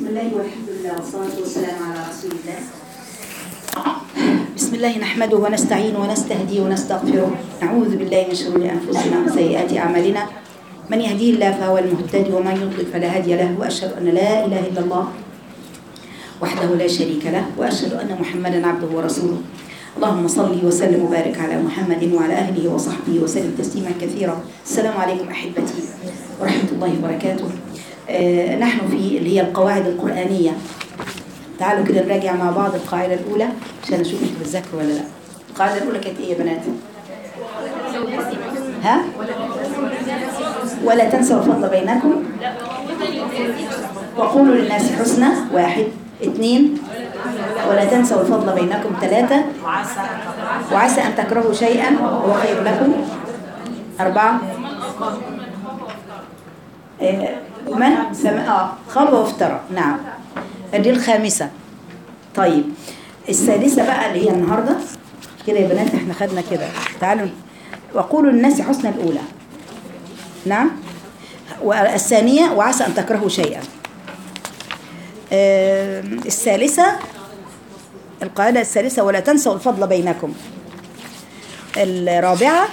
الله والحمد لله والصلاة والسلام على رسول الله بسم الله نحمده ونستعين ونستهدي ونستغفره نعوذ بالله من شرور أنفسنا وسيئات أعمالنا من يهديه الله فهو المهتدي ومن يضلل فلا هادي له وأشهد أن لا إله إلا الله وحده لا شريك له وأشهد أن محمدا عبده ورسوله اللهم صل وسلم وبارك على محمد وعلى أهله وصحبه وسلم تسليما كثيرا السلام عليكم أحبتي ورحمة الله وبركاته آه نحن في اللي هي القواعد القرآنية تعالوا كده نراجع مع بعض القاعدة الأولى عشان نشوف انتوا بتذاكروا ولا لا القاعدة الأولى كانت إيه يا بنات؟ ها؟ ولا تنسوا الفضل بينكم وقولوا للناس حسنى واحد اثنين ولا تنسوا الفضل بينكم ثلاثة وعسى أن تكرهوا شيئا وهو خير لكم أربعة آه، من سمع آه خاب وافترى نعم دي الخامسة طيب السادسة بقى اللي هي النهاردة كده يا بنات احنا خدنا كده تعالوا وقولوا للناس حسنى الأولى نعم والثانية وعسى أن تكرهوا شيئا آه، الثالثة القاعدة الثالثة ولا تنسوا الفضل بينكم الرابعة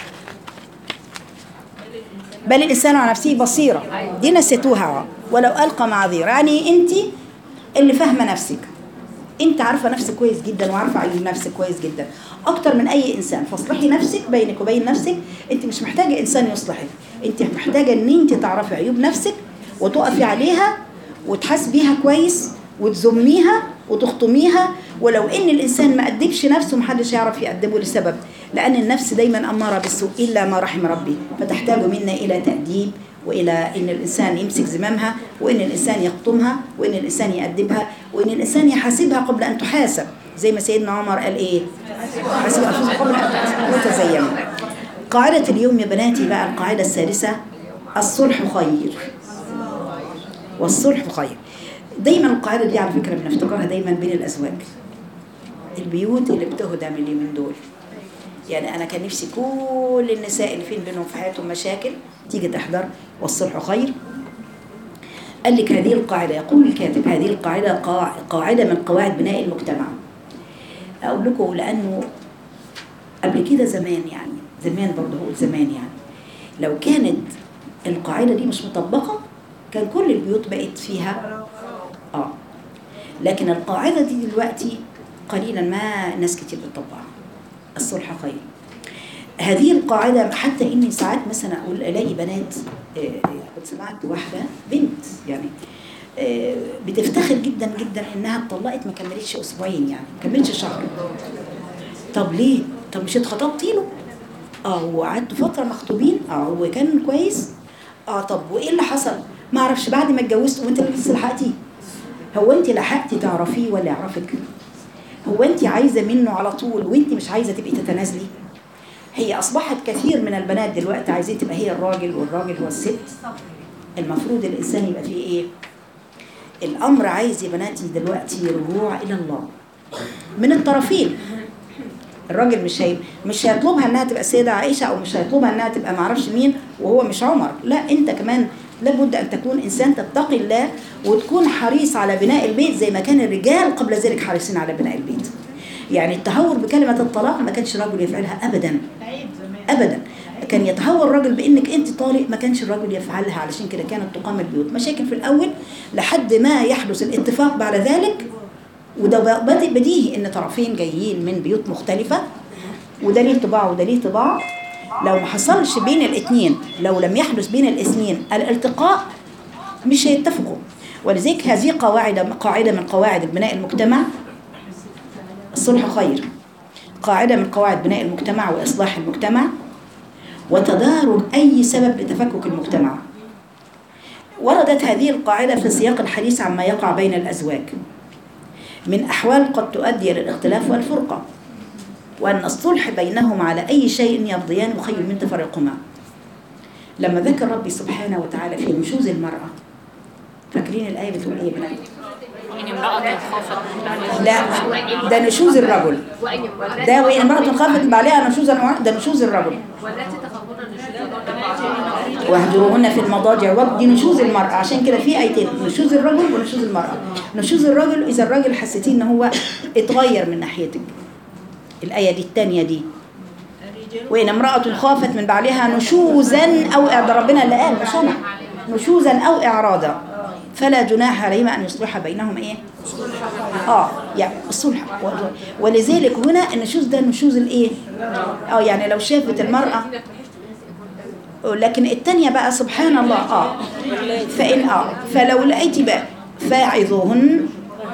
بل الإنسان على نفسه بصيرة دي نسيتوها ولو ألقى معاذير يعني أنت اللي فاهمة نفسك أنت عارفة نفسك كويس جدا وعارفة عيوب نفسك كويس جدا أكتر من أي إنسان فاصلحي نفسك بينك وبين نفسك أنت مش محتاجة إنسان يصلحك أنت محتاجة أن أنت تعرفي عيوب نفسك وتقفي عليها وتحاسبيها كويس وتذميها وتخطميها ولو ان الانسان ما ادبش نفسه محدش يعرف يأدبه لسبب لان النفس دايما اماره بالسوء الا ما رحم ربي فتحتاج منا الى تاديب والى ان الانسان يمسك زمامها وان الانسان يخطمها وان الانسان يأدبها وان الانسان يحاسبها قبل ان تحاسب زي ما سيدنا عمر قال ايه حاسبوا انفسكم قبل ان تحاسبوا وتزينوا قاعده اليوم يا بناتي بقى القاعده السادسه الصلح خير والصلح خير دايما القاعدة دي على فكرة بنفتكرها دايما بين الأزواج البيوت اللي بتهدم اللي من دول يعني أنا كان نفسي كل النساء اللي فين بينهم في حياتهم مشاكل تيجي تحضر والصلح خير قال لك هذه القاعدة يقول الكاتب هذه القاعدة قاع- قاعدة من قواعد بناء المجتمع أقول لكم لأنه قبل كده زمان يعني زمان برضه هقول زمان يعني لو كانت القاعدة دي مش مطبقة كان كل البيوت بقت فيها اه لكن القاعدة دي دلوقتي قليلا ما ناس كتير بتطبقها الصلح خير هذه القاعدة حتى إني ساعات مثلا أقول ألاقي بنات آه، كنت سمعت واحدة بنت يعني آه، بتفتخر جدا جدا إنها اتطلقت ما كملتش أسبوعين يعني ما كملتش شهر طب ليه؟ طب مش اتخطبتي له؟ اه وقعدتوا فترة مخطوبين اه وكان كويس اه طب وايه اللي حصل؟ ما اعرفش بعد ما اتجوزت وانت لسه لحقتيه هو انت لحقتي تعرفيه ولا يعرفك؟ هو انت عايزه منه على طول وانت مش عايزه تبقي تتنازلي؟ هي اصبحت كثير من البنات دلوقتي عايزين تبقى هي الراجل والراجل هو الست المفروض الانسان يبقى فيه ايه؟ الامر عايز يا بناتي دلوقتي رجوع الى الله من الطرفين الراجل مش هي مش هيطلبها انها تبقى السيده عائشه او مش هيطلبها انها تبقى معرفش مين وهو مش عمر لا انت كمان لابد ان تكون انسان تتقي الله وتكون حريص على بناء البيت زي ما كان الرجال قبل ذلك حريصين على بناء البيت يعني التهور بكلمه الطلاق ما كانش الرجل يفعلها ابدا ابدا كان يتهور الرجل بانك انت طالق ما كانش الرجل يفعلها علشان كده كانت تقام البيوت مشاكل في الاول لحد ما يحدث الاتفاق بعد ذلك وده بدي بديهي ان طرفين جايين من بيوت مختلفة وده ليه طباع وده ليه طباع لو ما حصلش بين الاثنين لو لم يحدث بين الاثنين الالتقاء مش هيتفقوا ولذلك هذه قواعد قاعدة من قواعد بناء المجتمع الصلح خير قاعدة من قواعد بناء المجتمع وإصلاح المجتمع وتدارك أي سبب لتفكك المجتمع وردت هذه القاعدة في سياق الحديث عما يقع بين الأزواج من أحوال قد تؤدي إلى الاختلاف والفرقة وأن الصلح بينهم على أي شيء يرضيان خير من تفرقهما لما ذكر ربي سبحانه وتعالى في نشوز المرأة فاكرين الايه بتقول ايه يا بنات إن امرأة خافت من بعدها لا ده نشوز الرجل ده وإن امرأة خافت عليها نشوز النوع- ده نشوز الرجل والتي تخافون النشوز واهجروهن في المضاجع وقت دي نشوز المرأة عشان كده في آيتين نشوز الرجل ونشوز المرأة نشوز الرجل إذا الراجل حسيتيه إن هو اتغير من ناحيتك الآية دي التانية دي وإن امرأة خافت من بعلها نشوزا أو ده ربنا اللي قال مش أنا نشوزا أو إعراضا فلا جناح عليهما أن يصلح بينهم إيه؟ اه يعني الصلح و- ولذلك هنا النشوز ده النشوز الايه؟ اه يعني لو شافت المرأة لكن التانية بقى سبحان الله اه فإن اه فلو لقيتي بقى فاعظوهن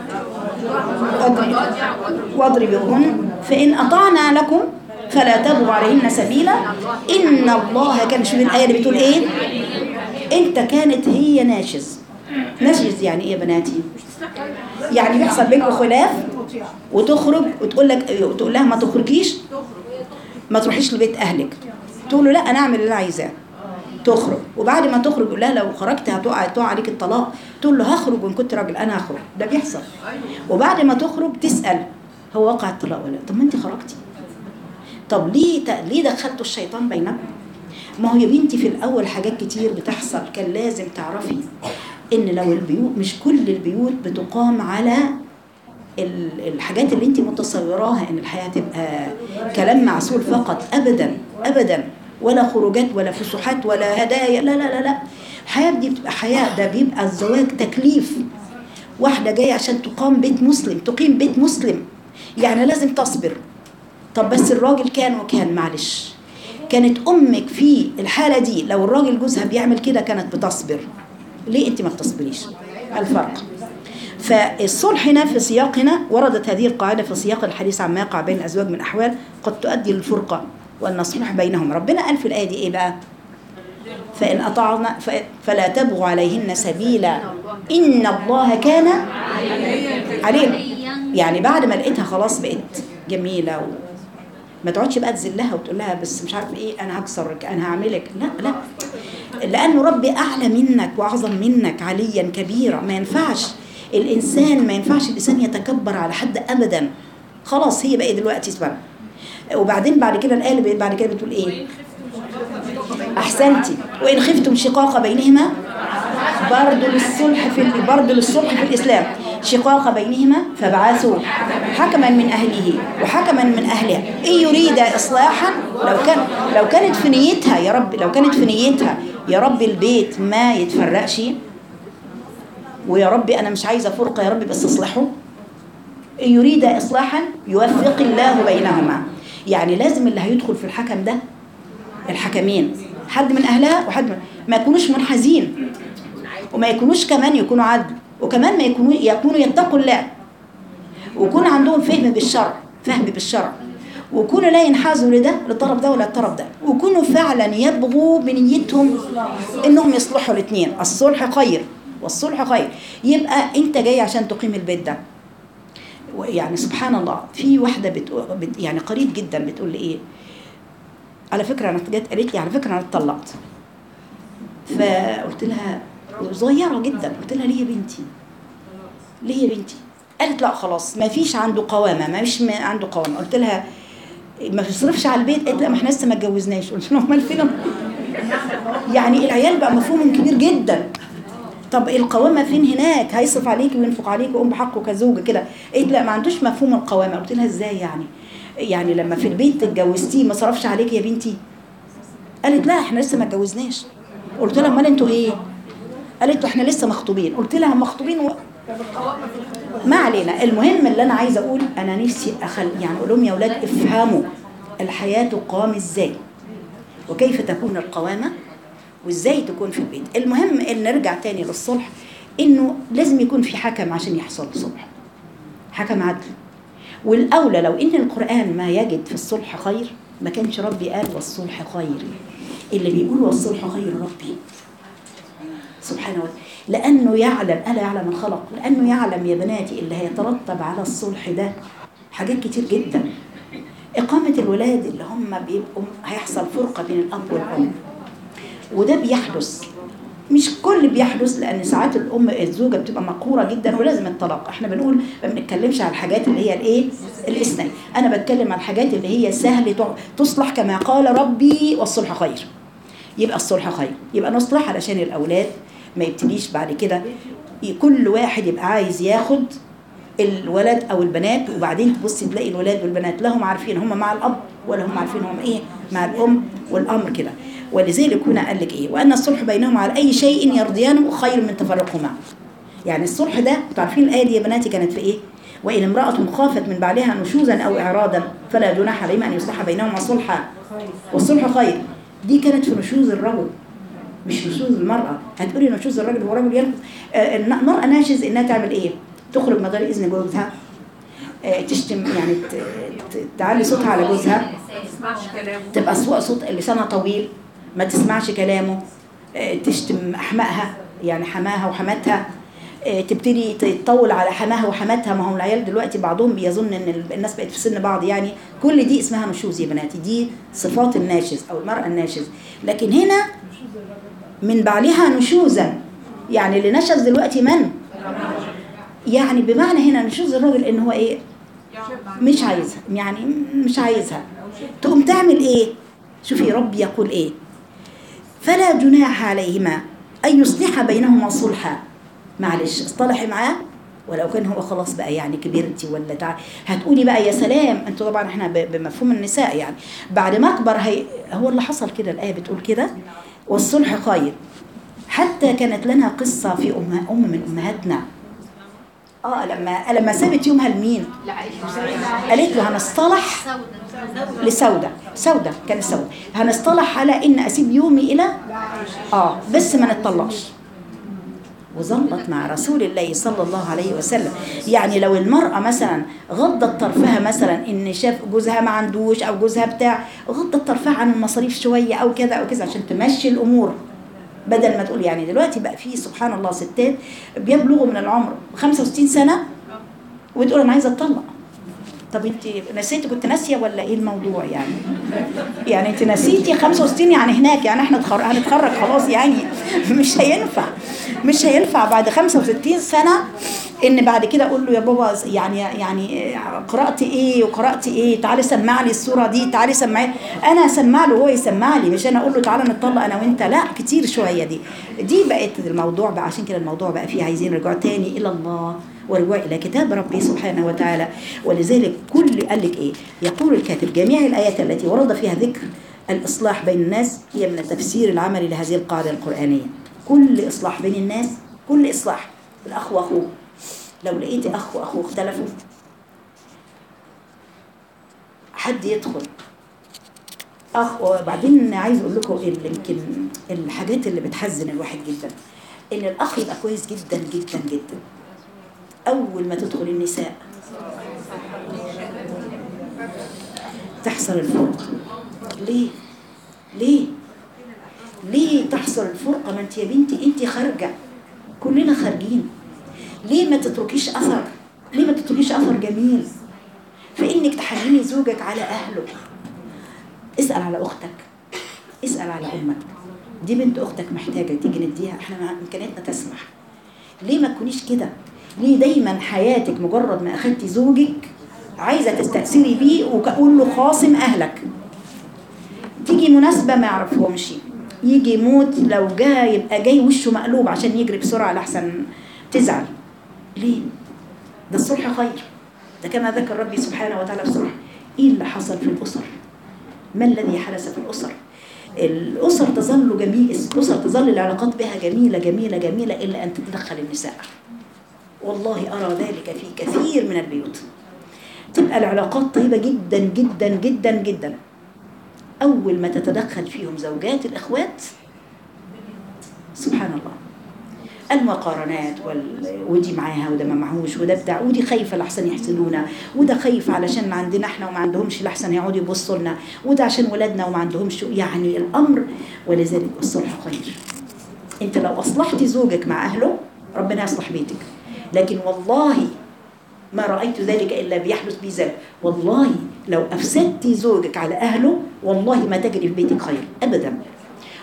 واضرب- واضربوهن فإن أطعنا لكم فلا تبغوا عليهن سبيلا إن الله كان شوف الآية اللي بتقول إيه أنت كانت هي ناشز ناشز يعني إيه يا بناتي يعني بيحصل بينكم خلاف وتخرج وتقول لك وتقول لها ما تخرجيش ما تروحيش لبيت اهلك تقول له لا انا اعمل اللي انا عايزاه تخرج وبعد ما تخرج يقول لها لو خرجت هتقع هتقع عليك الطلاق تقول له هخرج وان كنت راجل انا هخرج ده بيحصل وبعد ما تخرج تسال هو وقع الطلاق ولا لا؟ طب ما انت خرجتي طب ليه ت- ليه دخلتوا الشيطان بينكم ما هو يا بنتي في الاول حاجات كتير بتحصل كان لازم تعرفي ان لو البيوت مش كل البيوت بتقام على ال- الحاجات اللي انت متصوراها ان الحياه تبقى كلام معسول فقط ابدا ابدا ولا خروجات ولا فسحات ولا هدايا لا لا لا لا الحياه دي بتبقى حياه ده بيبقى الزواج تكليف واحده جايه عشان تقام بيت مسلم تقيم بيت مسلم يعني لازم تصبر طب بس الراجل كان وكان معلش كانت امك في الحاله دي لو الراجل جوزها بيعمل كده كانت بتصبر ليه انت ما بتصبريش الفرق فالصلح هنا في سياق هنا وردت هذه القاعدة في سياق الحديث عما يقع بين الأزواج من أحوال قد تؤدي للفرقة وأن الصلح بينهم ربنا قال في الآية دي إيه بقى فإن أطعنا ف- فلا تبغوا عليهن سبيلا إن الله كان عليم يعني بعد ما لقيتها خلاص بقت جميلة و ما تقعدش بقى تذلها وتقول لها بس مش عارف ايه انا هكسرك انا هعملك لا لا لانه ربي اعلى منك واعظم منك عليا كبيرا ما ينفعش الانسان ما ينفعش الانسان يتكبر على حد ابدا خلاص هي بقى دلوقتي سبب وبعدين بعد كده الايه اللي بعد كده بتقول ايه احسنتي وان خفتم شقاق بينهما برضه للصلح في ال- برضه للصلح في الاسلام شقاق بينهما فابعثوا حكما من اهله وحكما من اهلها ان يريد اصلاحا لو كان لو كانت في نيتها يا رب لو كانت في نيتها يا رب البيت ما يتفرقش ويا رب انا مش عايزه فرقه يا رب بس اصلحه إن يريد إصلاحا يوفق الله بينهما يعني لازم اللي هيدخل في الحكم ده الحكمين حد من أهلها وحد من ما يكونوش منحازين وما يكونوش كمان يكونوا عدل وكمان ما يكونوا يكونوا يتقوا الله ويكون عندهم فهم بالشرع فهم بالشرع ويكونوا لا ينحازوا لده للطرف ده ولا الطرف ده ويكونوا فعلا يبغوا بنيتهم انهم يصلحوا الاثنين الصلح خير والصلح خير يبقى انت جاي عشان تقيم البيت ده يعني سبحان الله في واحده بتقول بت يعني قريب جدا بتقول لي ايه على فكره انا جت قالت لي على فكره انا اتطلقت فقلت لها صغيره جدا قلت لها ليه يا بنتي ليه يا بنتي قالت لا خلاص ما فيش عنده قوامه ما فيش ما عنده قوامه قلت لها ما بيصرفش على البيت قالت لا ما احنا لسه ما اتجوزناش قلت لها امال فين يعني العيال بقى مفهوم كبير جدا طب القوامة فين هناك هيصرف عليكي وينفق عليكي ويقوم بحقه كزوجة كده قالت لا ما عندوش مفهوم القوامة قلت لها ازاي يعني يعني لما في البيت اتجوزتيه ما صرفش عليكي يا بنتي قالت لا احنا لسه ما اتجوزناش قلت لها امال انتوا ايه قالت له احنا لسه مخطوبين قلت لها مخطوبين و... ما علينا المهم اللي انا عايزه اقول انا نفسي اخل يعني اقول لهم يا اولاد افهموا الحياه تقام ازاي وكيف تكون القوامه وازاي تكون في البيت المهم ان نرجع تاني للصلح انه لازم يكون في حكم عشان يحصل صلح حكم عدل والاولى لو ان القران ما يجد في الصلح خير ما كانش ربي قال والصلح خير اللي بيقول والصلح خير ربي سبحانه وتعالى لانه يعلم الا يعلم من خلق لانه يعلم يا بناتي اللي هيترتب على الصلح ده حاجات كتير جدا اقامه الولاد اللي هم بيبقوا هيحصل فرقه بين الاب والام وده بيحدث مش كل بيحدث لان ساعات الام الزوجه بتبقى مقهوره جدا ولازم الطلاق احنا بنقول ما بنتكلمش على الحاجات اللي هي الايه الاثنين انا بتكلم على الحاجات اللي هي سهل تع- تصلح كما قال ربي والصلح خير يبقى الصلح خير يبقى نصلح علشان الاولاد ما يبتديش بعد كده ي- كل واحد يبقى عايز ياخد الولد او البنات وبعدين تبصي تلاقي الولاد والبنات لا هم عارفين هم مع الاب ولا هم عارفين هم ايه مع الام والامر كده ولذلك هنا قال لك ايه وان الصلح بينهم على اي شيء يرضيانه خير من تفرقهما يعني الصلح ده انتوا عارفين الايه دي يا بناتي كانت في ايه وان امراه خافت من بعلها نشوزا او اعراضا فلا جناح عليهما ان يصلح بينهما صلحا والصلح خير دي كانت في نشوز الرجل مش نشوز المرأة هتقولي نشوز الراجل هو راجل ينفذ آه، المرأة ناشز انها تعمل ايه تخرج من غير اذن جوزها آه، تشتم يعني ت- ت- تعلي صوتها على جوزها تسمعش كلامه تبقى سوء صوت لسانها طويل ما تسمعش كلامه آه، تشتم احمائها يعني حماها وحماتها آه، تبتدي تطول على حماها وحماتها ما هم العيال دلوقتي بعضهم بيظن ان ال- الناس بقت في سن بعض يعني كل دي اسمها نشوز يا بناتي دي صفات الناشز او المرأة الناشز لكن هنا من بعلها نشوزا يعني اللي نشز دلوقتي من يعني بمعنى هنا نشوز الراجل ان هو ايه مش عايزها يعني مش عايزها تقوم تعمل ايه شوفي ربي يقول ايه فلا جناح عليهما ان يصلح بينهما صلحا معلش اصطلحي معاه ولو كان هو خلاص بقى يعني كبرتي ولا تع... هتقولي بقى يا سلام انتوا طبعا احنا ب- بمفهوم النساء يعني بعد ما اكبر هي هو اللي حصل كده الايه بتقول كده والصلح خير حتى كانت لنا قصه في ام ام من امهاتنا اه لما لما سابت يومها لمين قالت له هنصطلح لسودة سودة كانت سودة هنصطلح على ان اسيب يومي الى اه بس ما نتطلقش وظلت مع رسول الله صلى الله عليه وسلم يعني لو المرأة مثلا غضت طرفها مثلا ان شاف جوزها ما عندوش او جوزها بتاع غضت طرفها عن المصاريف شوية او كذا او كذا عشان تمشي الامور بدل ما تقول يعني دلوقتي بقى في سبحان الله ستات بيبلغوا من العمر 65 سنة وتقول انا عايزة اتطلق طب انت نسيتي كنت ناسيه ولا ايه الموضوع يعني يعني انت نسيتي 65 يعني هناك يعني احنا تخر... هنتخرج خلاص يعني مش هينفع مش هينفع بعد 65 سنه ان بعد كده اقول له يا بابا يعني يعني قرات ايه وقرات ايه تعالي سمع لي الصوره دي تعالي سمعي انا اسمع له وهو يسمع لي مش انا اقول له تعالى نتطلق انا وانت لا كتير شويه دي دي بقت الموضوع بقى عشان كده الموضوع بقى فيه عايزين رجوع تاني الى الله ورجوع الى كتاب ربي سبحانه وتعالى ولذلك كل قال لك ايه يقول الكاتب جميع الايات التي ورد فيها ذكر الاصلاح بين الناس هي من التفسير العملي لهذه القاعده القرانيه كل اصلاح بين الناس كل اصلاح الاخ واخوه لو لقيتي اخ واخوه اختلفوا حد يدخل اخ وبعدين عايز اقول لكم ال- يمكن الحاجات اللي بتحزن الواحد جدا ان الاخ يبقى كويس جدا جدا جدا اول ما تدخل النساء تحصل الفرقه ليه ليه ليه تحصل الفرقه ما انت يا بنتي انت خارجه كلنا خارجين ليه ما تتركيش اثر ليه ما تتركيش اثر جميل فانك تحنني زوجك على اهله اسال على اختك اسال على امك دي بنت اختك محتاجه تيجي نديها احنا ما- امكانياتنا تسمح ليه ما تكونيش كده ليه دايما حياتك مجرد ما اخدتي زوجك عايزه تستأثري بيه وكأقول له خاصم اهلك تيجي مناسبة ما يعرفهمش يجي يموت لو جاء يبقى جاي وشه مقلوب عشان يجري بسرعة لحسن تزعل ليه؟ ده الصلح خير ده كما ذكر ربي سبحانه وتعالى في الصلح ايه اللي حصل في الأسر؟ ما الذي حدث في الأسر؟ الأسر تظل جميل الأسر تظل العلاقات بها جميلة جميلة جميلة إلا أن تتدخل النساء والله أرى ذلك في كثير من البيوت تبقى العلاقات طيبة جدا جدا جدا جدا أول ما تتدخل فيهم زوجات الإخوات سبحان الله المقارنات وال... ودي معاها وده ما معهوش وده بتاع ودي خايفه لحسن يحسدونا وده خايف علشان عندنا احنا وما عندهمش لحسن يقعدوا يبصوا لنا وده عشان ولادنا وما عندهمش يعني الامر ولذلك الصلح خير انت لو اصلحتي زوجك مع اهله ربنا يصلح بيتك لكن والله ما رأيت ذلك إلا بيحدث بي ذلك والله لو أفسدتي زوجك على أهله والله ما تجري في بيتك خير أبدا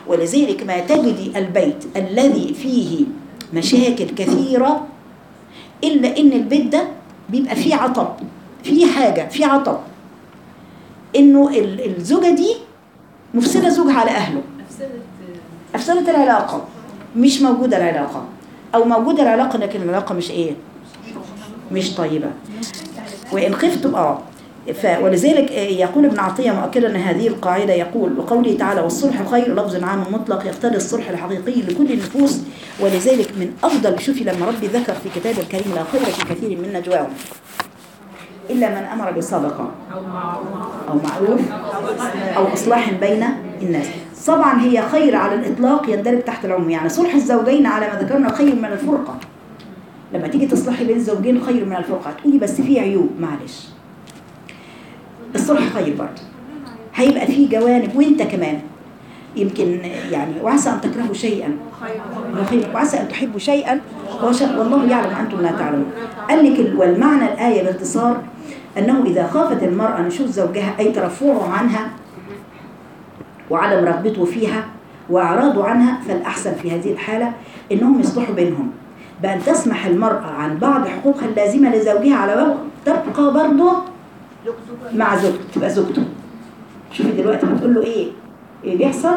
ولذلك ما تجدي البيت الذي فيه مشاكل كثيرة إلا إن البيت ده بيبقى فيه عطب فيه حاجة فيه عطب إنه ال- الزوجة دي مفسدة زوجها على أهله أفسدت العلاقة مش موجودة العلاقة أو موجودة العلاقة لكن العلاقة مش إيه مش طيبة وإن خفتم آه ف ولذلك آه، يقول ابن عطية مؤكدا هذه القاعدة يقول وقوله تعالى والصلح خير لفظ عام مطلق يقتضي الصلح الحقيقي لكل النفوس ولذلك من أفضل شوفي لما ربي ذكر في كتاب الكريم لا خير في كثير من نجواهم إلا من أمر بصدقة أو معروف أو إصلاح بين الناس طبعا هي خير على الإطلاق يندرج تحت العموم يعني صلح الزوجين على ما ذكرنا خير من الفرقة لما تيجي تصلحي بين الزوجين خير من الفرقة تقولي بس في عيوب معلش الصلح خير برضه هيبقى فيه جوانب وانت كمان يمكن يعني وعسى ان تكرهوا شيئا خير وعسى ان تحبوا شيئا وش- والله يعلم انتم لا تعلمون قال لك ال- والمعنى الايه باختصار انه اذا خافت المراه نشوز زوجها اي ترفعه عنها وعدم رغبته فيها واعراضه عنها فالاحسن في هذه الحاله انهم يصلحوا بينهم بان تسمح المراه عن بعض حقوقها اللازمه لزوجها على وجه تبقى برضه مع زوجته تبقى زوجته شوفي دلوقتي بتقول له ايه ايه بيحصل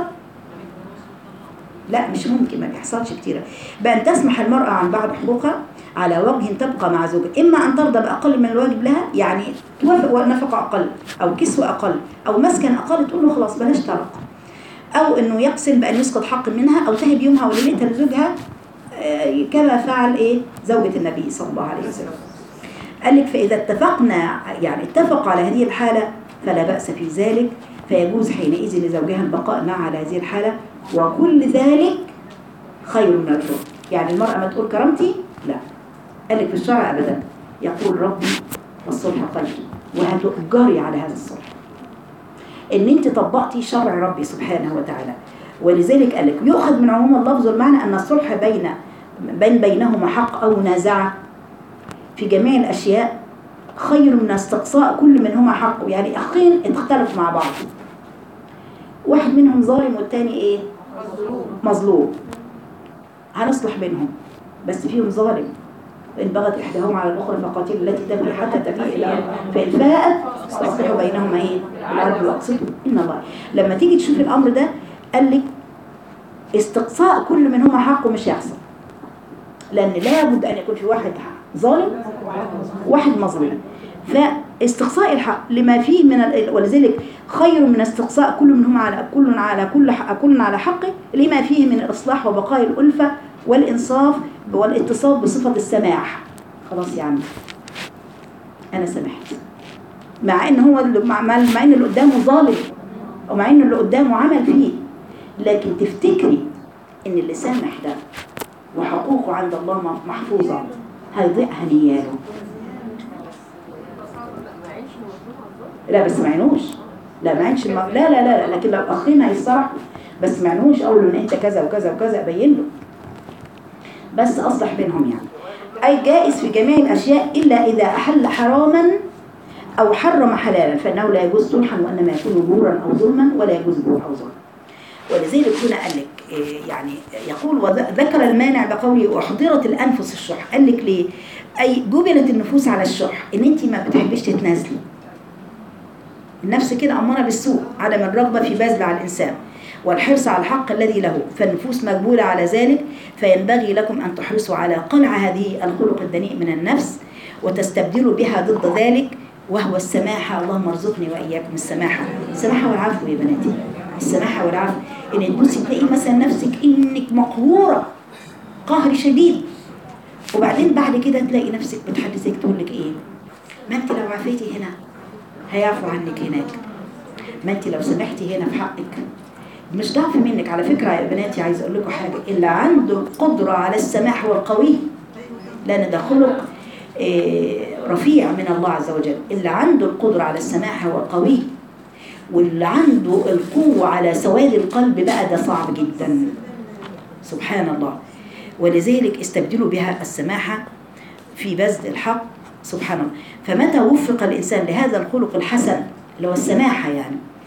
لا مش ممكن ما بيحصلش كتير بأن تسمح المرأة عن بعض حقوقها على وجه تبقى مع زوجها إما أن ترضى بأقل من الواجب لها يعني توافق نفقة أقل أو كسوة أقل أو مسكن أقل تقول له خلاص بلاش طلاق أو إنه يقسم بأن يسقط حق منها أو تهب يومها وليلتها لزوجها آه، كما فعل إيه زوجة النبي صلى الله عليه وسلم قال لك فإذا اتفقنا يعني اتفق على هذه الحالة فلا بأس في ذلك فيجوز حينئذ لزوجها البقاء معها على هذه الحالة وكل ذلك خير من الفرق يعني المرأة ما تقول كرامتي لا قال لك في الشرع أبدا يقول ربي والصلح خير وهتؤجري على هذا الصلح ان انت طبقتي شرع ربي سبحانه وتعالى ولذلك قال لك يؤخذ من عموم اللفظ المعنى ان الصلح بين بين بينهما حق او منازعه في جميع الاشياء خير من استقصاء كل منهما حقه يعني اخين اختلفوا مع بعض واحد منهم ظالم والتاني ايه مظلوم هنصلح بينهم بس فيهم ظالم إن بغت إحداهما على الأخرى فقاتلوا التي تبغي حتى تفيء إلى أمر فإن فاءت فأصلحوا بينهما إيه؟ بالعدل وأقسطوا إن الله لما تيجي تشوف الأمر ده قال لك استقصاء كل منهما حقه مش هيحصل لأن لابد أن يكون في واحد ظالم واحد مظلوم فاستقصاء الحق لما فيه من ال... ولذلك خير من استقصاء كل منهما على كل على كل حق كل على حقه لما فيه من الإصلاح وبقاء الألفة والإنصاف والاتصاف بصفة السماح خلاص يا عم أنا سمحت مع إن هو اللي- مع, مع مع إن اللي قدامه ظالم ومع إن اللي قدامه عمل فيه لكن تفتكري إن اللي سامح ده وحقوقه عند الله محفوظة هيضيع هنياله لا بس ما عينوش لا ما عينش الم... لا لا لا لا، لكن لو اخينا هيصرح بس ما عينوش اقول له ان انت كذا وكذا وكذا ابين له بس اصلح بينهم يعني اي جائز في جميع الاشياء الا اذا احل حراما او حرم حلالا فانه لا يجوز صلحا وانما يكون جورا او ظلما ولا يجوز جور او ظلم ولذلك هنا قال لك إيه، يعني يقول وذكر المانع بقوله واحضرت الانفس الشح قال لك ليه اي جبلت النفوس على الشح ان انت ما بتحبيش تتنازلي النفس كده أمارة بالسوء عدم الرغبة في بذل على الإنسان والحرص على الحق الذي له فالنفوس مجبولة على ذلك فينبغي لكم أن تحرصوا على قلع هذه الخلق الدنيء من النفس وتستبدلوا بها ضد ذلك وهو السماحة اللهم ارزقني وإياكم السماحة السماحة والعفو يا بناتي السماحة والعفو إن تبصي تلاقي مثلا نفسك إنك مقهورة قهر شديد وبعدين بعد كده تلاقي نفسك بتحدثك تقول لك إيه ما أنت لو عفيتي هنا هيعفو عنك هناك ما انت لو سمحتي هنا في حقك مش ضعف منك على فكرة يا بناتي عايز اقول لكم حاجة اللي عنده القدرة على السماح والقوي لان ده خلق آه، رفيع من الله عز وجل اللي عنده القدرة على السماح والقوي واللي عنده القوة على سواد القلب بقى ده صعب جدا سبحان الله ولذلك استبدلوا بها السماحة في بذل الحق سبحان الله فمتى وفق الإنسان لهذا الخلق الحسن اللي هو السماحة يعني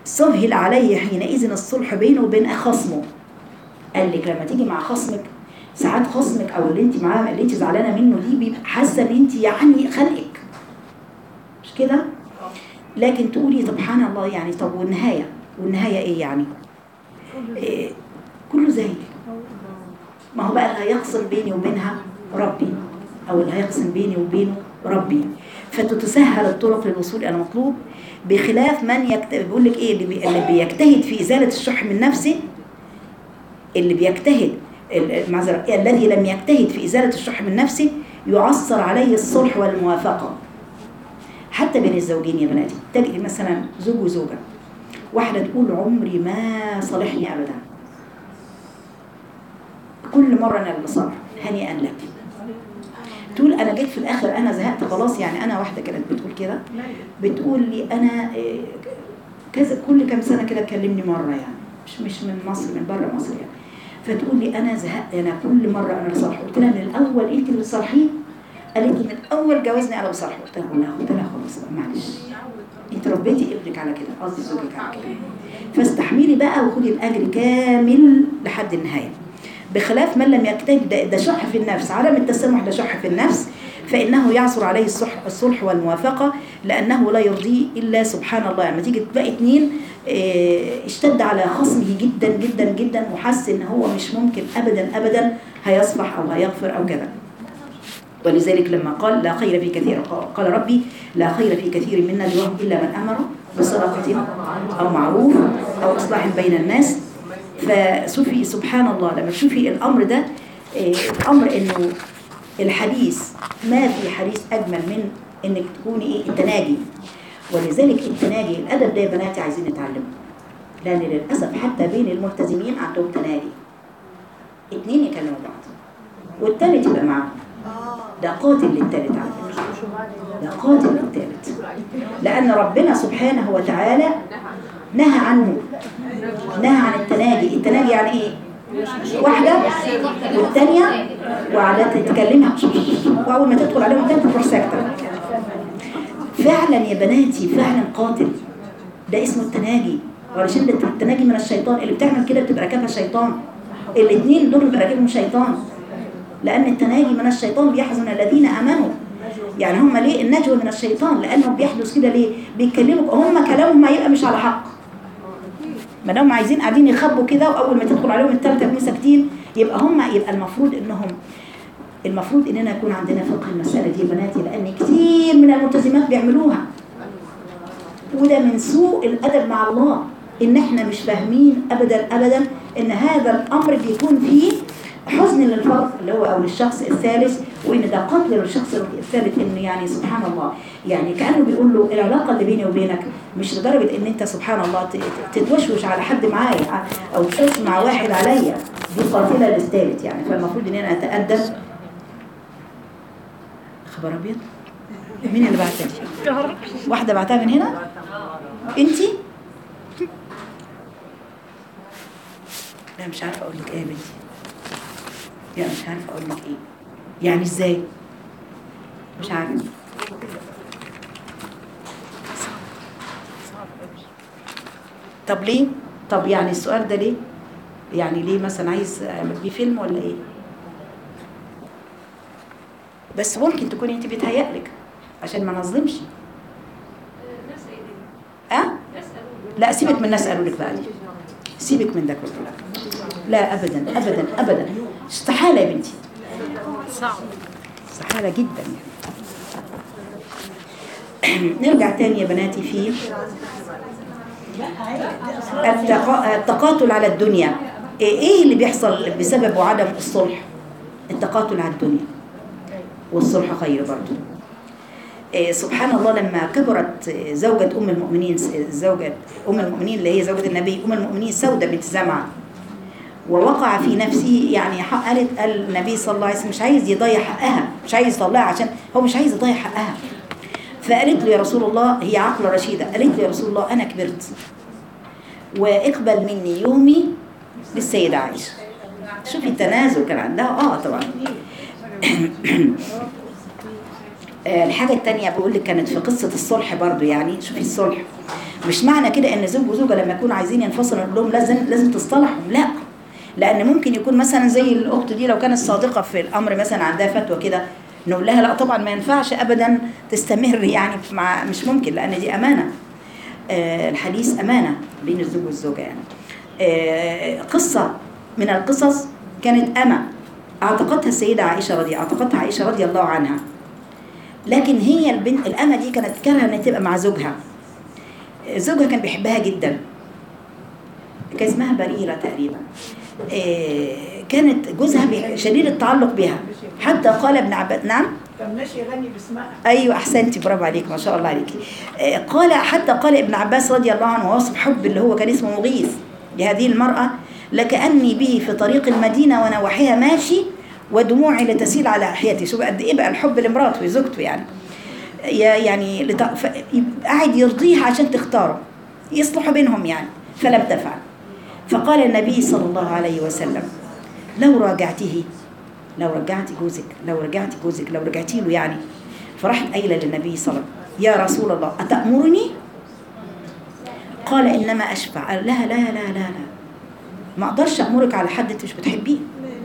سهل عليه حينئذ الصلح بينه وبين خصمه قال لك لما تيجي مع خصمك ساعات خصمك او اللي انت معاه اللي انت زعلانه منه دي بيبقى حاسه ان انت يعني خانقك مش كده لكن تقولي سبحان الله يعني طب والنهايه والنهايه ايه يعني إيه كله زي ما هو بقى اللي هيقسم بيني وبينها ربي او اللي هيقسم بيني وبينه ربي فتتسهل الطرق للوصول الى المطلوب بخلاف من يكت... بيقول لك ايه اللي, بي... اللي بيجتهد في ازاله الشح من نفسه اللي بيجتهد ال- معذرة الذي لم يجتهد في ازاله الشح من نفسه يعصر عليه الصلح والموافقه حتى بين الزوجين يا بناتي تجد مثلا زوج وزوجه واحده تقول عمري ما صالحني ابدا كل مره انا اللي بصالح هنيئا لك تقول انا جيت في الاخر انا زهقت خلاص يعني انا واحده كانت بتقول كده بتقول لي انا إيه، كذا كل كام سنه كده تكلمني مره يعني مش مش من مصر من بره مصر يعني فتقول لي انا زهقت انا كل مره انا بصالح قلت لها من الاول انت اللي بتصالحيه قالت لي من اول جوازنا انا بصالحه قلت لها لا قلت لها خلاص بقى معلش انت ربيتي ابنك على كده قصدي زوجك على كده فاستحملي بقى وخدي الاجر كامل لحد النهايه بخلاف من لم يجتهد ده, ده شح في النفس عدم التسامح ده شح في النفس فإنه يعصر عليه الصلح, الصلح والموافقة لأنه لا يرضيه إلا سبحان الله لما تيجي تلاقي اتنين اه، اشتد على خصمه جدا جدا جدا وحس إن هو مش ممكن أبدا أبدا هيصفح أو هيغفر أو كذا ولذلك لما قال لا خير في كثير قال ربي لا خير في كثير من نجواهم إلا من أمر بصدقة أو معروف أو إصلاح بين الناس فشوفي سبحان الله لما تشوفي الأمر ده إيه، الأمر إنه الحديث ما في حديث أجمل من إنك تكوني إيه التناجي ولذلك التناجي الأدب ده يا بناتي عايزين نتعلمه لأن للأسف حتى بين الملتزمين عندهم تناجي اتنين يكلموا بعض والتالت يبقى معاهم ده قاتل للتالت على فكرة ده قاتل للتالت لأن ربنا سبحانه وتعالى نهى عنه نهى عن التناجي التناجي يعني ايه واحدة والتانية وقعدت تتكلمها وأول ما تدخل عليهم التانية تروح ساكتة فعلا يا بناتي فعلا قاتل ده اسمه التناجي وعلشان ده التناجي من الشيطان اللي بتعمل كده بتبقى راكبها الشيطان الاثنين دول بيبقى راكبهم شيطان لأن التناجي من الشيطان بيحزن الذين آمنوا يعني هم ليه النجوى من الشيطان لأنه بيحدث كده ليه بيتكلموا هم كلامهم ما يبقى مش على حق ما دام عايزين قاعدين يخبوا كده واول ما تدخل عليهم الثالثه يكونوا ساكتين يبقى هم يبقى المفروض انهم المفروض اننا يكون عندنا فقه المساله دي يا بناتي لان كتير من الملتزمات بيعملوها وده من سوء الادب مع الله ان احنا مش فاهمين ابدا ابدا ان هذا الامر بيكون فيه حزن للفرد اللي هو او للشخص الثالث وان ده قتل للشخص الثالث ان يعني سبحان الله يعني كانه بيقول له العلاقه اللي بيني وبينك مش لدرجه ان انت سبحان الله ت- ت- تتوشوش على حد معايا او تشوش مع واحد عليا دي قاتله للثالث يعني فالمفروض ان انا اتادب خبر ابيض مين اللي بعتها دي واحده بعتها من هنا انتي لا مش عارفه اقول لك ايه يا بنتي لا مش عارفه اقول لك ايه يعني ازاي مش عارفه طب ليه طب يعني السؤال ده ليه يعني ليه مثلا عايز اعمل بيه فيلم ولا ايه بس ممكن تكوني انت بيتهيألك عشان ما نظلمش ناس ايه اه ناس قالوا لا سيبك من الناس قالوا لك بقى دي سيبك من ده كله لا ابدا ابدا ابدا استحاله يا بنتي صعب استحاله جدا يعني نرجع تاني يا بناتي في التقا- التقاتل على الدنيا ايه اللي بيحصل بسبب عدم الصلح التقاتل على الدنيا والصلح خير برضه إيه سبحان الله لما كبرت زوجة أم المؤمنين زوجة أم المؤمنين اللي هي زوجة النبي أم المؤمنين سودة بنت زمعة ووقع في نفسه يعني حق قالت قال النبي صلى الله عليه وسلم مش عايز يضيع حقها مش عايز يطلعها عشان هو مش عايز يضيع حقها فقالت له يا رسول الله هي عقل رشيدة قالت له يا رسول الله أنا كبرت واقبل مني يومي للسيدة عائشة شوفي التنازل كان عندها اه طبعا آه، الحاجة التانية بقول لك كانت في قصة الصلح برضو يعني شوفي الصلح مش معنى كده ان زوج وزوجه لما يكونوا عايزين ينفصلوا نقول لهم لازم لازم تصطلحوا لا لان ممكن يكون مثلا زي الاخت دي لو كانت صادقه في الامر مثلا عندها فتوى كده نقول لها لا طبعا ما ينفعش ابدا تستمر يعني مع مش ممكن لان دي امانه آه، الحديث امانه بين الزوج والزوجه يعني آه، قصه من القصص كانت اما اعتقدها السيده عائشه رضي اعتقدها عائشه رضي الله عنها لكن هي البنت الأمة دي كانت كارهة إنها تبقى مع زوجها زوجها كان بيحبها جدا كان اسمها بريرة تقريبا إيه، كانت جوزها بي- شديد التعلق بها حتى قال ابن عباس نعم كان ماشي يغني باسمها ايوه احسنتي برافو عليك ما شاء الله عليكي إيه، قال حتى قال ابن عباس رضي الله عنه وصف حب اللي هو كان اسمه مغيث لهذه المرأة لكأني به في طريق المدينة ونواحيها ماشي ودموعي لتسيل على لحيتي شوف قد ايه بقى الحب لمراته وزوجته يعني يا- يعني لت... ف... قاعد يرضيها عشان تختاره يصلح بينهم يعني فلم تفعل فقال النبي صلى الله عليه وسلم لو راجعته لو رجعت جوزك لو رجعت جوزك لو رجعتي له يعني فراحت قايله للنبي صلى الله عليه وسلم يا رسول الله أتأمرني؟ قال إنما أشفع قال لها لا لا لا لا ما أقدرش أمرك على حد أنت مش بتحبيه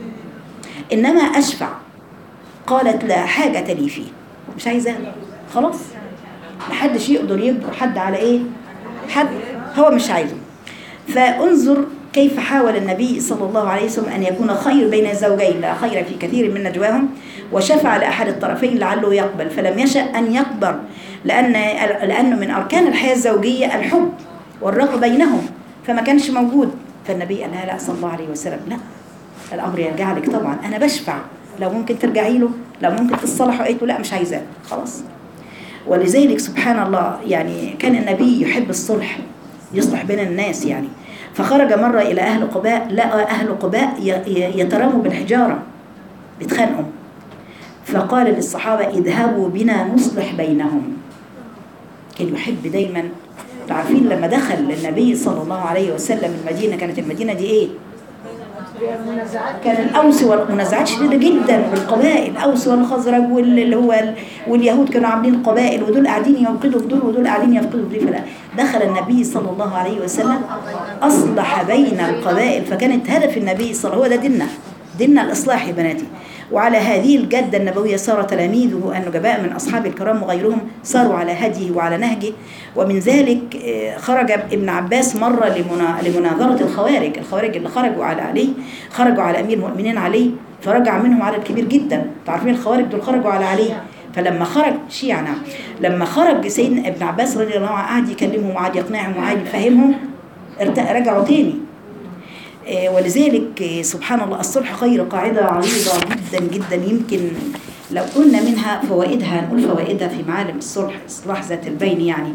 إنما أشفع قالت لا حاجة لي فيه مش عايزاه خلاص محدش يقدر يجبر حد على إيه حد هو مش عايزه فانظر كيف حاول النبي صلى الله عليه وسلم أن يكون خير بين الزوجين لا خير في كثير من نجواهم وشفع لأحد الطرفين لعله يقبل فلم يشأ أن يقبل لأن لأنه من أركان الحياة الزوجية الحب والرغبة بينهم فما كانش موجود فالنبي قال لها لا صلى الله عليه وسلم لا الأمر يرجع لك طبعا أنا بشفع لو ممكن ترجعي له لو ممكن تصلحوا قالت له لا مش عايزاه خلاص ولذلك سبحان الله يعني كان النبي يحب الصلح يصلح بين الناس يعني فخرج مرة إلى أهل قباء لقى أهل قباء ي- ي- يترموا بالحجارة بيتخانقوا فقال للصحابة اذهبوا بنا نصلح بينهم كان يحب دايما عارفين لما دخل النبي صلى الله عليه وسلم المدينة كانت المدينة دي ايه منازعات كان الاوس والمنازعات شديده جدا بالقبائل الاوس والخزرج واللي هو ال- واليهود كانوا عاملين قبائل ودول قاعدين ينقذوا في دول ودول قاعدين يفقدوا في دول فلا دخل النبي صلى الله عليه وسلم اصلح بين القبائل فكانت هدف النبي صلى الله عليه وسلم هو ده ديننا ديننا الاصلاح يا بناتي وعلى هذه الجدة النبوية صار تلاميذه النجباء من أصحاب الكرام وغيرهم صاروا على هديه وعلى نهجه ومن ذلك آه، خرج ابن عباس مرة لمنا- لمناظرة الخوارج الخوارج اللي خرجوا على علي خرجوا على أمير المؤمنين علي فرجع منهم عدد كبير جدا تعرفين الخوارج دول خرجوا على علي فلما خرج شيعة نعم لما خرج سيدنا ابن عباس رضي الله عنه قعد يكلمهم وقعد يقنعهم وقعد يفهمهم ارت- رجعوا تاني آه، ولذلك آه، سبحان الله الصلح خير قاعدة عريضة جدا جدا يمكن لو قلنا منها فوائدها نقول فوائدها في معالم الصلح إصلاح ذات البين يعني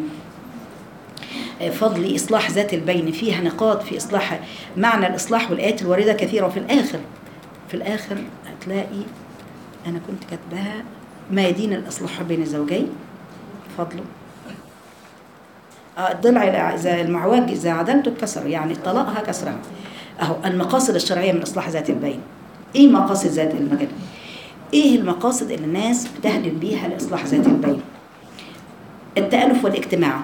آه، فضل إصلاح ذات البين فيها نقاط في إصلاح معنى الإصلاح والآيات الواردة كثيرة وفي الآخر في الآخر هتلاقي أنا كنت كاتباها ما يدين الإصلاح بين الزوجين فضله آه، الضلع إذا المعوج إذا عدلته اتكسر يعني طلاقها كسرها أهو المقاصد الشرعية من إصلاح ذات البين إيه مقاصد ذات المجال إيه المقاصد اللي الناس بتهدف بيها لإصلاح ذات البين التألف والاجتماع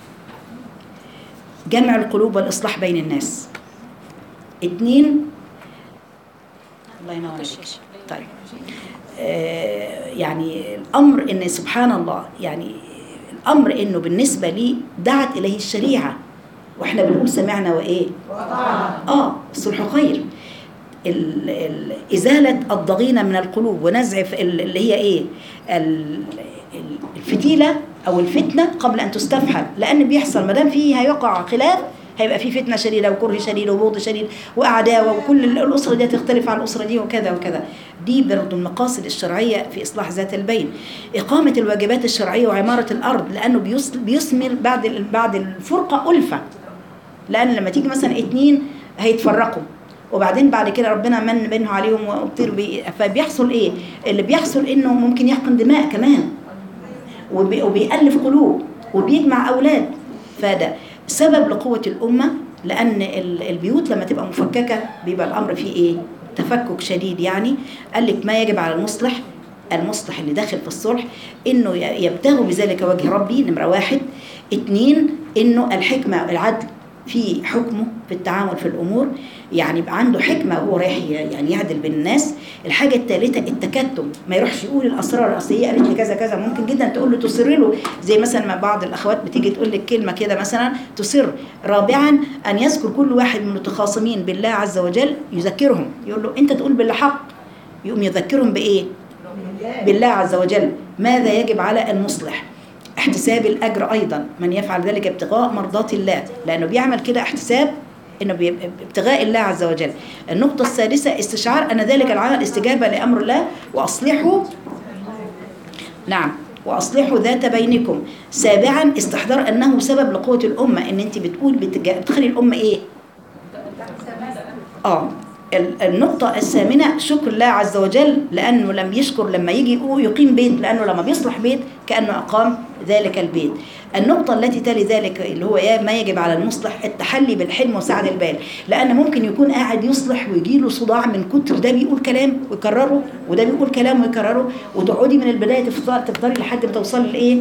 جمع القلوب والإصلاح بين الناس اتنين الله ينور عليك طيب آه، يعني الأمر إن سبحان الله يعني الأمر إنه بالنسبة لي دعت إليه الشريعة وإحنا بنقول سمعنا وإيه آه الصلح خير ال- ال- إزالة الضغينة من القلوب ونزع ف- ال- اللي هي إيه ال- ال- الفتيلة أو الفتنة قبل أن تستفحل لأن بيحصل ما دام فيه هيقع خلاف هيبقى في فتنة شديدة وكره شديد وبغض شديد وعداوة وكل ال- الأسرة دي تختلف عن الأسرة دي وكذا وكذا دي برضو المقاصد الشرعية في إصلاح ذات البين إقامة الواجبات الشرعية وعمارة الأرض لأنه بيس- بيثمر بعد ال- بعد الفرقة ألفة لان لما تيجي مثلا اتنين هيتفرقوا وبعدين بعد كده ربنا من بينه عليهم وطير بي فبيحصل ايه اللي بيحصل انه ممكن يحقن دماء كمان وبي وبيألف قلوب وبيجمع اولاد فده سبب لقوة الامة لان ال- البيوت لما تبقى مفككة بيبقى الامر فيه ايه تفكك شديد يعني قال لك ما يجب على المصلح المصلح اللي داخل في الصلح انه ي- يبتغوا بذلك وجه ربي نمره واحد اتنين انه الحكمه والعدل في حكمه في التعامل في الامور يعني يبقى عنده حكمه وهو رايح ي- يعني يعدل بين الناس الحاجه الثالثه التكتم ما يروحش يقول الاسرار اصل هي قالت لي كذا كذا ممكن جدا تقول له تصر له زي مثلا ما بعض الاخوات بتيجي تقول لك كلمه كده مثلا تصر رابعا ان يذكر كل واحد من المتخاصمين بالله عز وجل يذكرهم يقول له انت تقول بالحق يقوم يذكرهم بايه بالله عز وجل ماذا يجب على المصلح احتساب الأجر أيضا من يفعل ذلك ابتغاء مرضات الله لأنه بيعمل كده احتساب انه بي- ابتغاء الله عز وجل النقطة السادسة استشعار أن ذلك العمل استجابة لأمر الله وأصلحوا نعم وأصلحوا ذات بينكم سابعا استحضار أنه سبب لقوة الأمة إن أنت بتقول بتجا- بتخلي الأمة إيه اه ال- النقطة الثامنة شكر الله عز وجل لأنه لم يشكر لما يجي يقو- يقيم بيت لأنه لما بيصلح بيت كأنه أقام ذلك البيت النقطة التي تلي ذلك اللي هو يا- ما يجب على المصلح التحلي بالحلم وسعة البال لأن ممكن يكون قاعد يصلح ويجي له صداع من كتر ده بيقول كلام ويكرره وده بيقول كلام ويكرره وتقعدي من البداية تفضل تفضلي لحد ما توصلي لإيه؟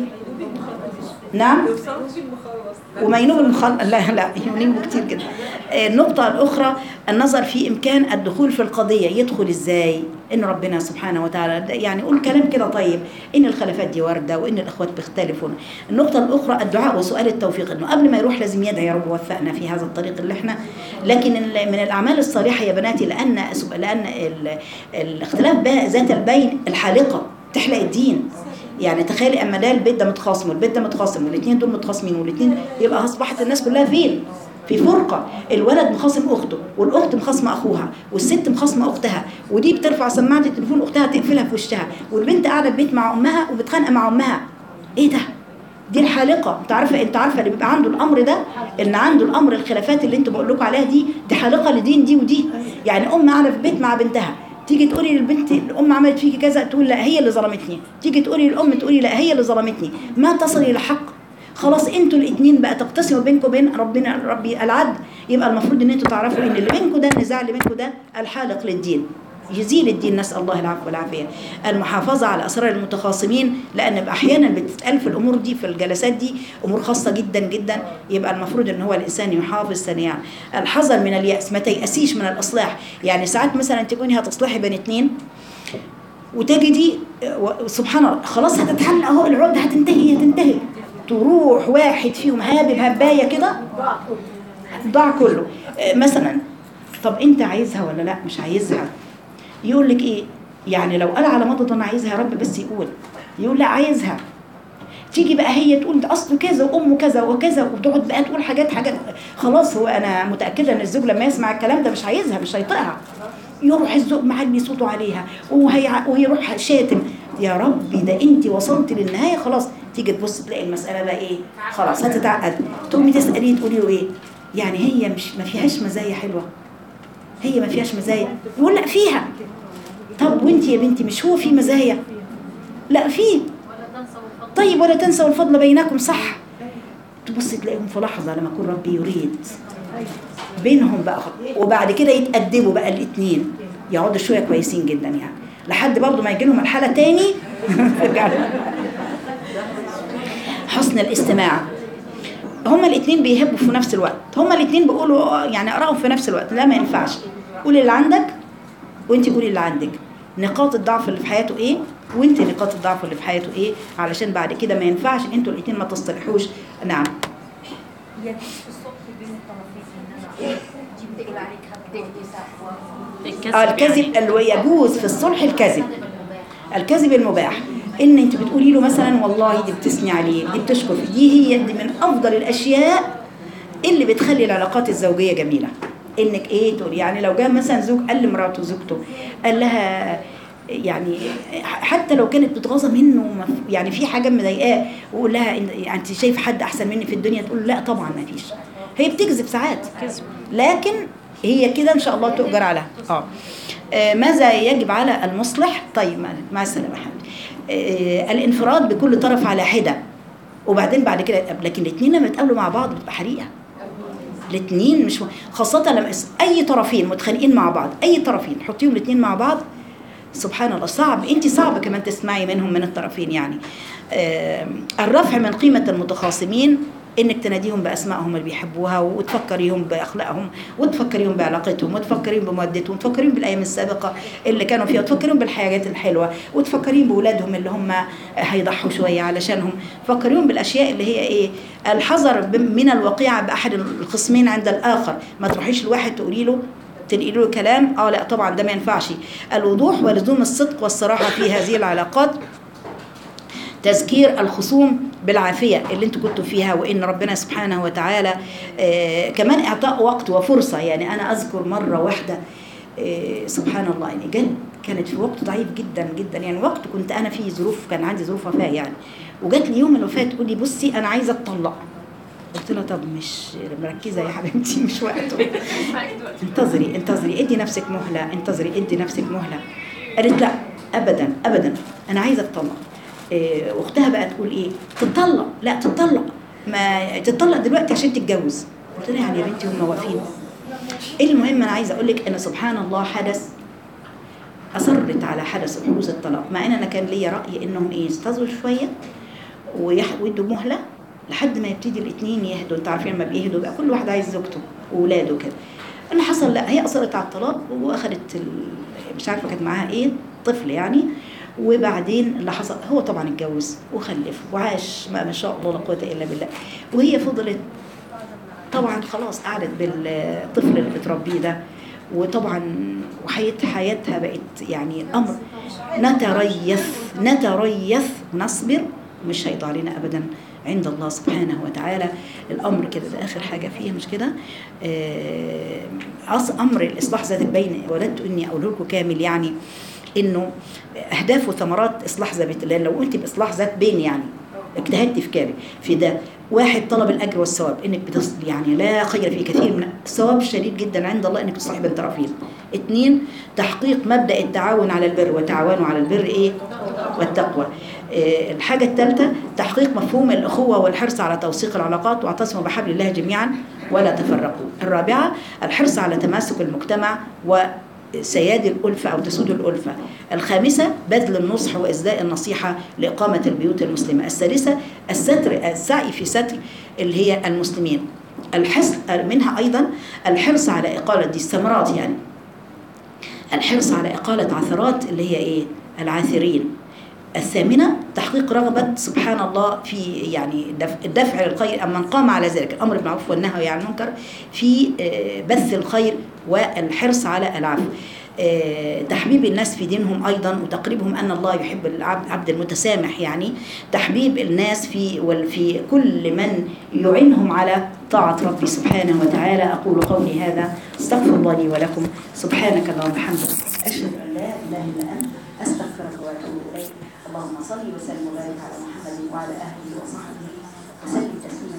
نعم وما ينوب المخل لا لا ينوب كتير جدا آه، النقطة الأخرى النظر في إمكان الدخول في القضية يدخل إزاي إن ربنا سبحانه وتعالى ده يعني قول كلام كده طيب إن الخلافات دي واردة وإن الإخوات بيختلفوا النقطة الأخرى الدعاء وسؤال التوفيق إنه قبل ما يروح لازم يدعي يا رب وفقنا في هذا الطريق اللي إحنا لكن ال- من الأعمال الصالحة يا بناتي لأن سب- لأن ال- الاختلاف بقى ذات البين الحالقة تحلق الدين يعني تخيلي اما ده البيت ده متخاصم والبيت ده متخاصم والاثنين دول متخاصمين والاثنين يبقى اصبحت الناس كلها فين؟ في فرقة الولد مخاصم أخته والأخت مخاصمة أخوها والست مخاصمة أختها ودي بترفع سماعة التليفون أختها تقفلها في وشها والبنت قاعدة في بيت مع أمها وبتخانق مع أمها إيه ده؟ دي الحالقة انت عارفة انت عارفة اللي بيبقى عنده الأمر ده ان عنده الأمر الخلافات اللي انتوا بقول لكم عليها دي دي حالقة لدين دي ودي يعني أم قاعدة في بيت مع بنتها تيجي تقولي للبنت الام عملت فيكي كذا تقول لا هي اللي ظلمتني تيجي تقولي للام تقولي لا هي اللي ظلمتني ما تصلي لحق خلاص انتوا الاثنين بقى تقتسموا بينكم وبين ربنا ربي العدل يبقى المفروض ان انتوا تعرفوا ان اللي بينكم ده النزاع اللي بينكم ده الحالق للدين يزيل الدين نسال الله العفو والعافيه المحافظه على اسرار المتخاصمين لان احيانا بتتقال في الامور دي في الجلسات دي امور خاصه جدا جدا يبقى المفروض ان هو الانسان يحافظ ثانيا الحذر من الياس ما تيأسيش من الاصلاح يعني ساعات مثلا تكوني هتصلحي بين اثنين وتجدي و- سبحان الله خلاص هتتحل اهو العقده هتنتهي هتنتهي تروح واحد فيهم هابب هبايه كده ضاع كله آه، مثلا طب انت عايزها ولا لا مش عايزها يقول لك ايه يعني لو قال على مضض انا عايزها يا رب بس يقول يقول لا عايزها تيجي بقى هي تقول ده اصله كذا وامه كذا وكذا وتقعد بقى تقول حاجات حاجات خلاص هو انا متاكده ان الزوج لما يسمع الكلام ده مش عايزها مش هيطيقها يروح الزوج معلي صوته عليها وهي ويروح شاتم يا ربي ده انت وصلت للنهايه خلاص تيجي تبص تلاقي المساله بقى ايه خلاص هتتعقد تقومي تساليه تقولي له ايه يعني هي مش ما فيهاش مزايا حلوه هي ما فيهاش مزايا يقول لا فيها طب وانت يا بنتي مش هو في مزايا لا فيه طيب ولا تنسوا الفضل بينكم صح تبص تلاقيهم في لحظه لما يكون ربي يريد بينهم بقى وبعد كده يتأدبوا بقى الاثنين يقعدوا شويه كويسين جدا يعني لحد برضه ما يجي لهم مرحله تاني يرجعوا. حسن الاستماع هما الاثنين بيهبوا في نفس الوقت هما الاثنين بيقولوا يعني ارائهم في نفس الوقت لا ما ينفعش قولي اللي عندك وانت قولي اللي عندك نقاط الضعف اللي في حياته ايه وانت نقاط الضعف اللي في حياته ايه علشان بعد كده ما ينفعش انتوا الاثنين ما تصطلحوش نعم يجوز في الصبح بين الطرفين ان انا دي بتقول عليك هتقلي صح آه، الكذب اللي يجوز في الصلح الكذب الكذب المباح ان انت بتقولي له مثلا والله دي بتثني عليه دي بتشكر فيه. دي هي دي من افضل الاشياء اللي بتخلي العلاقات الزوجيه جميله انك ايه تقول يعني لو جاء مثلا زوج قال لمراته زوجته قال لها يعني حتى لو كانت بتغاظى منه وما- يعني في حاجه مضايقاه ويقول لها إن- انت شايف حد احسن مني في الدنيا تقول له لا طبعا ما فيش هي بتكذب ساعات لكن هي كده ان شاء الله تؤجر عليها اه آه، ماذا يجب على المصلح طيب مع- مع السلامه يا حبيبي آه، الانفراد بكل طرف على حده وبعدين بعد كده لكن الاثنين لما يتقابلوا مع بعض بتبقى حريقه الاثنين مش خاصة لما اس- أي طرفين متخانقين مع بعض أي طرفين حطيهم الاثنين مع بعض سبحان الله صعب انت صعب كمان تسمعي منهم من الطرفين يعني آم، الرفع من قيمة المتخاصمين انك تناديهم باسمائهم اللي بيحبوها وتفكريهم باخلاقهم وتفكريهم بعلاقتهم وتفكريهم بمودتهم وتفكريهم بالايام السابقه اللي كانوا فيها وتفكريهم بالحاجات الحلوه وتفكريهم باولادهم اللي هم هيضحوا شويه علشانهم فكريهم بالاشياء اللي هي ايه الحذر ب- من الوقيعه باحد الخصمين عند الاخر ما تروحيش لواحد تقولي له تنقلي له كلام اه لا طبعا ده ما ينفعش الوضوح ولزوم الصدق والصراحه في هذه العلاقات تذكير الخصوم بالعافية اللي انتوا كنتوا فيها وإن ربنا سبحانه وتعالى آه كمان إعطاء وقت وفرصة يعني أنا أذكر مرة واحدة آه سبحان الله يعني جد كانت في وقت ضعيف جدا جدا يعني وقت كنت أنا فيه ظروف كان عندي ظروف وفاة يعني وجات لي يوم الوفاة تقول لي بصي أنا عايزة أتطلق قلت لها طب مش مركزة يا حبيبتي مش وقته انتظري انتظري ادي نفسك مهلة انتظري ادي نفسك مهلة قالت لا ابدا ابدا انا عايزه اتطلق إيه، واختها بقى تقول ايه تتطلق لا تتطلق ما تتطلق دلوقتي عشان تتجوز قلت لها يعني يا بنتي هم واقفين ايه المهم انا عايزه اقول لك ان سبحان الله حدث اصرت على حدث حدوث الطلاق مع ان انا كان ليا راي انهم ايه يستظروا شويه ويح- ويدوا مهله لحد ما يبتدي الاثنين يهدوا انتوا عارفين لما بيهدوا بقى كل واحد عايز زوجته واولاده كده اللي حصل لا هي اصرت على الطلاق واخدت ال... مش عارفه كانت معاها ايه طفل يعني وبعدين اللي حصل هو طبعا اتجوز وخلف وعاش ما ما شاء الله لا قوه الا بالله وهي فضلت طبعا خلاص قعدت بالطفل اللي بتربيه ده وطبعا وحياة حياتها بقت يعني الامر نتريث نتريث نصبر مش هيضيع علينا ابدا عند الله سبحانه وتعالى الامر كده ده اخر حاجه فيه مش كده آه، أص امر الاصلاح ذات البين ولدت اني اقول لكم كامل يعني انه اهداف وثمرات اصلاح ذات لان لو قلت باصلاح ذات بين يعني اجتهدت في كامل في ده واحد طلب الاجر والثواب انك بتص يعني لا خير في كثير من الثواب شديد جدا عند الله انك تصلح بين الطرفين اثنين تحقيق مبدا التعاون على البر وتعاونوا على البر ايه والتقوى آه، الحاجة الثالثة تحقيق مفهوم الأخوة والحرص على توثيق العلاقات واعتصموا بحبل الله جميعا ولا تفرقوا الرابعة الحرص على تماسك المجتمع وسياد الألفة أو تسود الألفة الخامسة بذل النصح وإسداء النصيحة لإقامة البيوت المسلمة السادسة الستر السعي في ستر اللي هي المسلمين الحرص منها أيضا الحرص على إقالة دي الثمرات يعني الحرص على إقالة عثرات اللي هي إيه العاثرين الثامنة تحقيق رغبة سبحان الله في يعني دفع, الدفع للخير أما من قام على ذلك الأمر بالمعروف والنهي عن المنكر في آه، بث الخير والحرص على العفو آه، تحبيب الناس في دينهم أيضا وتقريبهم أن الله يحب العبد عبد المتسامح يعني تحبيب الناس في وفي كل من يعينهم على طاعة ربي سبحانه وتعالى أقول قولي هذا استغفر الله لي ولكم سبحانك اللهم وبحمدك أشهد أن لا إله إلا أنت أستغفرك وأتوب إليك اللهم صل وسلم وبارك على محمد وعلى آله وصحبه وسلم تسليما